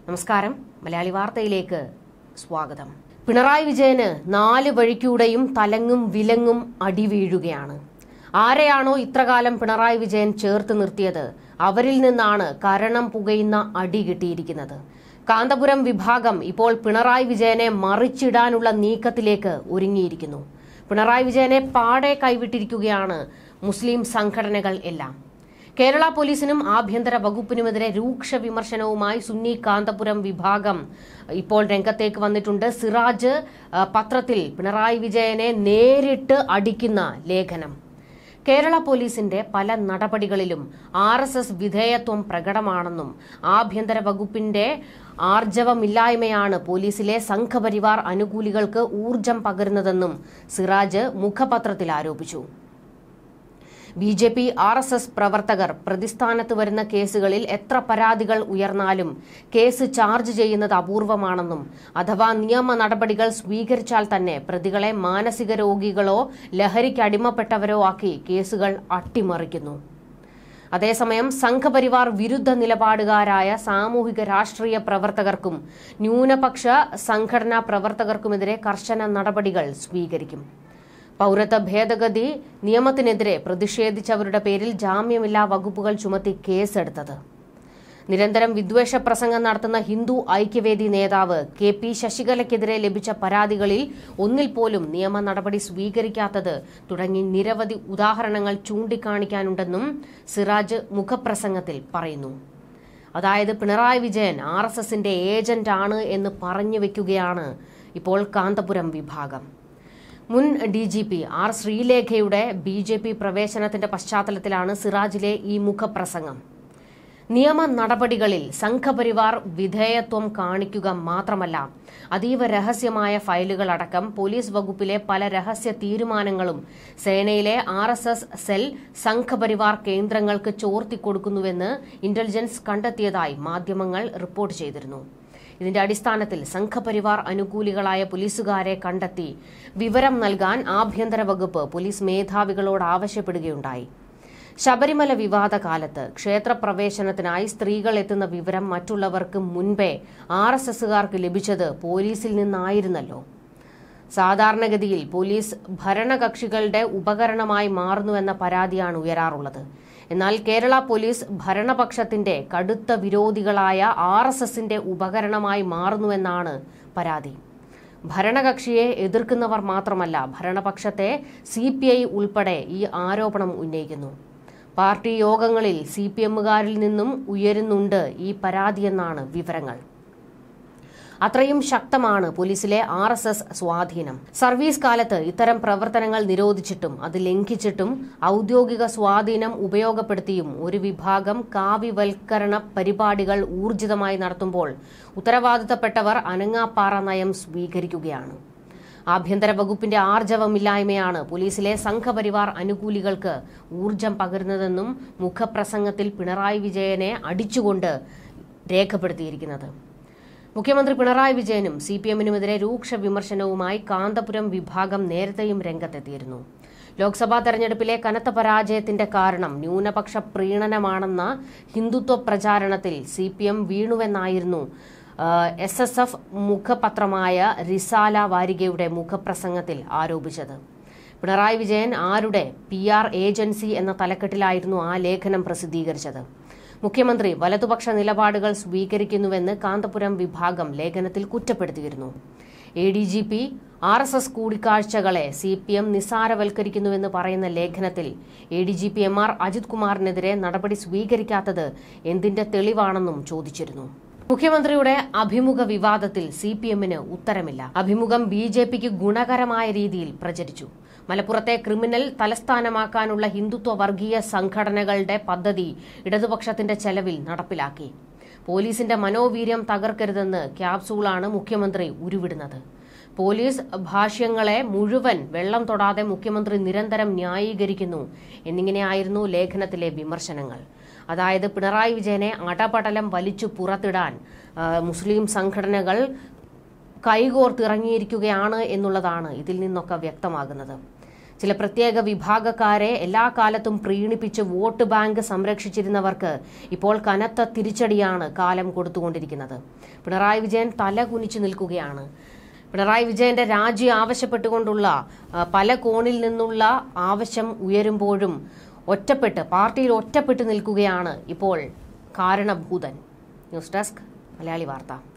നമസ്കാരം മലയാളി വാർത്തയിലേക്ക് സ്വാഗതം പിണറായി വിജയന് നാല് വഴിക്കൂടെയും തലങ്ങും വിലങ്ങും അടി വീഴുകയാണ് ആരെയാണോ ഇത്രകാലം പിണറായി വിജയൻ ചേർത്ത് നിർത്തിയത് അവരിൽ നിന്നാണ് കരണം പുകയുന്ന അടി കിട്ടിയിരിക്കുന്നത് കാന്തപുരം വിഭാഗം ഇപ്പോൾ പിണറായി വിജയനെ മറിച്ചിടാനുള്ള നീക്കത്തിലേക്ക് ഒരുങ്ങിയിരിക്കുന്നു പിണറായി വിജയനെ പാടെ കൈവിട്ടിരിക്കുകയാണ് മുസ്ലിം സംഘടനകൾ എല്ലാം കേരള പോലീസിനും ആഭ്യന്തര വകുപ്പിനുമെതിരെ രൂക്ഷ വിമർശനവുമായി സുന്നി കാന്തപുരം വിഭാഗം ഇപ്പോൾ രംഗത്തേക്ക് വന്നിട്ടുണ്ട് സിറാജ് ആ, പത്രത്തിൽ പിണറായി വിജയനെ നേരിട്ട് അടിക്കുന്ന ലേഖനം കേരള പോലീസിന്റെ പല നടപടികളിലും ആർ എസ് എസ് വിധേയത്വം പ്രകടമാണെന്നും ആഭ്യന്തര വകുപ്പിന്റെ ആർജവമില്ലായ്മയാണ് പോലീസിലെ സംഘപരിവാർ അനുകൂലികൾക്ക് ഊർജം പകരുന്നതെന്നും സിറാജ് മുഖപത്രത്തിൽ ആരോപിച്ചു B J P R S S പ്രവർത്തകർ പ്രതിസ്ഥാനത്ത് വരുന്ന കേസുകളിൽ എത്ര പരാതികൾ ഉയർന്നാലും കേസ് ചാർജ് ചെയ്യുന്നത് അപൂർവമാണെന്നും അഥവാ നിയമ നടപടികൾ സ്വീകരിച്ചാൽ തന്നെ പ്രതികളെ മാനസിക രോഗികളോ ലഹരിക്ക് അടിമപ്പെട്ടവരോ ആക്കി കേസുകൾ അട്ടിമറിക്കുന്നു അതേസമയം സംഘപരിവാർ വിരുദ്ധ നിലപാടുകാരായ സാമൂഹിക രാഷ്ട്രീയ പ്രവർത്തകർക്കും ന്യൂനപക്ഷ സംഘടനാ പ്രവർത്തകർക്കുമെതിരെ കർശന നടപടികൾ സ്വീകരിക്കും പൌരത്വ ഭേദഗതി നിയമത്തിനെതിരെ പ്രതിഷേധിച്ചവരുടെ പേരിൽ ജാമ്യമില്ലാ വകുപ്പുകൾ ചുമത്തി കേസെടുത്തത് നിരന്തരം വിദ്വേഷ പ്രസംഗം നടത്തുന്ന ഹിന്ദു ഐക്യവേദി നേതാവ് കെ പി ശശികലയ്ക്കെതിരെ ലഭിച്ച പരാതികളിൽ ഒന്നിൽ പോലും നിയമ നടപടി സ്വീകരിക്കാത്തത് തുടങ്ങി നിരവധി ഉദാഹരണങ്ങൾ ചൂണ്ടിക്കാണിക്കാനുണ്ടെന്നും സിറാജ് മുഖപ്രസംഗത്തിൽ പറയുന്നു അതായത് പിണറായി വിജയൻ ആർ എസ് എസിന്റെ ഏജന്റ് ആണ് എന്ന് പറഞ്ഞു വെക്കുകയാണ് ഇപ്പോൾ കാന്തപുരം വിഭാഗം മുൻ ഡി ജി പി ആർ ശ്രീലേഖയുടെ ബി ജെ പി പ്രവേശനത്തിന്റെ പശ്ചാത്തലത്തിലാണ് സിറാജിലെ ഈ മുഖപ്രസംഗം നിയമ നടപടികളിൽ സംഘപരിവാർ വിധേയത്വം കാണിക്കുക മാത്രമല്ല അതീവ രഹസ്യമായ ഫയലുകളടക്കം പോലീസ് വകുപ്പിലെ പല രഹസ്യ തീരുമാനങ്ങളും സേനയിലെ R S S cell Sangh Parivar കേന്ദ്രങ്ങൾക്ക് ചോർത്തിക്കൊടുക്കുന്നുവെന്ന് ഇന്റലിജൻസ് കണ്ടെത്തിയതായി മാധ്യമങ്ങൾ റിപ്പോർട്ട് ചെയ്തിരുന്നു ഇതിന്റെ അടിസ്ഥാനത്തിൽ സംഘപരിവാർ അനുകൂലികളായ പോലീസുകാരെ കണ്ടെത്തി വിവരം നൽകാൻ ആഭ്യന്തര വകുപ്പ് പോലീസ് മേധാവികളോട് ആവശ്യപ്പെടുകയുണ്ടായി ശബരിമല വിവാദ കാലത്ത് ക്ഷേത്രപ്രവേശനത്തിനായി സ്ത്രീകൾ എത്തുന്ന വിവരം മറ്റുള്ളവർക്ക് മുൻപേ ആർ എസ് എസുകാർക്ക് ലഭിച്ചത് പോലീസിൽ നിന്നായിരുന്നല്ലോ സാധാരണഗതിയിൽ പോലീസ് ഭരണകക്ഷികളുടെ ഉപകരണമായി മാറുന്നുവെന്ന പരാതിയാണ് ഉയരാറുള്ളത് എന്നാൽ കേരള പോലീസ് ഭരണപക്ഷത്തിന്റെ കടുത്ത വിരോധികളായ ആർ എസ് എസിന്റെ ഉപകരണമായി മാറുന്നുവെന്നാണ് പരാതി ഭരണകക്ഷിയെ എതിർക്കുന്നവർ മാത്രമല്ല ഭരണപക്ഷത്തെ സി പി ഐ ഉൾപ്പെടെ ഈ ആരോപണം ഉന്നയിക്കുന്നു പാർട്ടി യോഗങ്ങളിൽ സി പി എമ്മുകാരിൽ നിന്നും ഉയരുന്നുണ്ട് ഈ പരാതിയെന്നാണ് വിവരങ്ങൾ അത്രയും ശക്തമാണ് പോലീസിലെ ആർ എസ് എസ് സ്വാധീനം സർവീസ് കാലത്ത് ഇത്തരം പ്രവർത്തനങ്ങൾ നിരോധിച്ചിട്ടും അത് ലംഘിച്ചിട്ടും ഔദ്യോഗിക സ്വാധീനം ഉപയോഗപ്പെടുത്തിയും ഒരു വിഭാഗം കാവ്യവൽക്കരണ പരിപാടികൾ ഊർജിതമായി നടത്തുമ്പോൾ ഉത്തരവാദിത്തപ്പെട്ടവർ അനങ്ങാപ്പാറ നയം സ്വീകരിക്കുകയാണ് ആഭ്യന്തര വകുപ്പിന്റെ ആർജവമില്ലായ്മയാണ് പോലീസിലെ സംഘപരിവാർ അനുകൂലികൾക്ക് ഊർജം പകരുന്നതെന്നും മുഖപ്രസംഗത്തിൽ പിണറായി വിജയനെ അടിച്ചുകൊണ്ട് രേഖപ്പെടുത്തിയിരിക്കുന്നത് മുഖ്യമന്ത്രി പിണറായി വിജയനും സി പി എമ്മിനുമെതിരെ രൂക്ഷ വിമർശനവുമായി കാന്തപുരം വിഭാഗം നേരത്തെയും രംഗത്തെത്തിയിരുന്നു ലോക്സഭാ തെരഞ്ഞെടുപ്പിലെ കനത്ത പരാജയത്തിന്റെ കാരണം ന്യൂനപക്ഷ പ്രീണനമാണെന്ന ഹിന്ദുത്വ പ്രചാരണത്തിൽ സി പി എം വീണുവെന്നായിരുന്നു എസ് എസ് എഫ് മുഖപത്രമായ റിസാല വാരികയുടെ മുഖപ്രസംഗത്തിൽ ആരോപിച്ചത് പിണറായി വിജയൻ ആരുടെ പി ആർ ഏജൻസി എന്ന തലക്കെട്ടിലായിരുന്നു ആ ലേഖനം പ്രസിദ്ധീകരിച്ചത് മുഖ്യമന്ത്രി വലതുപക്ഷ നിലപാടുകൾ സ്വീകരിക്കുന്നുവെന്ന് കാന്തപുരം വിഭാഗം ലേഖനത്തിൽ കുറ്റപ്പെടുത്തിയിരുന്നു A D G P R S S കൂടിക്കാഴ്ചകളെ സി പി എം നിസ്സാരവൽക്കരിക്കുന്നുവെന്ന് പറയുന്ന ലേഖനത്തിൽ A D G P M R Ajith കുമാറിനെതിരെ നടപടി സ്വീകരിക്കാത്തത് എന്തിന്റെ തെളിവാണെന്നും ചോദിച്ചിരുന്നു മുഖ്യമന്ത്രിയുടെ അഭിമുഖ വിവാദത്തിൽ സി പി എമ്മിന് ഉത്തരമില്ല അഭിമുഖം ബി ജെ പിക്ക് ഗുണകരമായ രീതിയിൽ പ്രചരിച്ചു മലപ്പുറത്തെ ക്രിമിനൽ തലസ്ഥാനമാക്കാനുള്ള ഹിന്ദുത്വ വർഗീയ സംഘടനകളുടെ പദ്ധതി ഇടതുപക്ഷത്തിന്റെ ചെലവിൽ നടപ്പിലാക്കി പോലീസിന്റെ മനോവീര്യം തകർക്കരുതെന്ന് ക്യാപ്സൂളാണ് മുഖ്യമന്ത്രി ഉരുവിടുന്നത് പോലീസ് ഭാഷ്യങ്ങളെ മുഴുവൻ വെള്ളം തൊടാതെ മുഖ്യമന്ത്രി നിരന്തരം ന്യായീകരിക്കുന്നു എന്നിങ്ങനെയായിരുന്നു ലേഖനത്തിലെ വിമർശനങ്ങൾ അതായത് പിണറായി വിജയനെ അടപടലം വലിച്ചു പുറത്തിടാൻ ആ, മുസ്ലിം സംഘടനകൾ കൈകോർത്തിറങ്ങിയിരിക്കുകയാണ് എന്നുള്ളതാണ് ഇതിൽ നിന്നൊക്കെ വ്യക്തമാകുന്നത് ചില പ്രത്യേക വിഭാഗക്കാരെ എല്ലാ കാലത്തും പ്രീണിപ്പിച്ച് വോട്ട് ബാങ്ക് സംരക്ഷിച്ചിരുന്നവർക്ക് ഇപ്പോൾ കനത്ത തിരിച്ചടിയാണ് കാലം കൊടുത്തുകൊണ്ടിരിക്കുന്നത് പിണറായി വിജയൻ തല കുനിച്ചു നിൽക്കുകയാണ് പിണറായി വിജയന്റെ രാജി ആവശ്യപ്പെട്ടുകൊണ്ടുള്ള ആ, പല കോണിൽ നിന്നുള്ള ആവശ്യം ഉയരുമ്പോഴും ഒറ്റപ്പെട്ട് പാർട്ടിയിൽ ഒറ്റപ്പെട്ട് നിൽക്കുകയാണ് ഇപ്പോൾ കാരണഭൂതൻ ന്യൂസ് ഡെസ്ക് മലയാളി വാർത്ത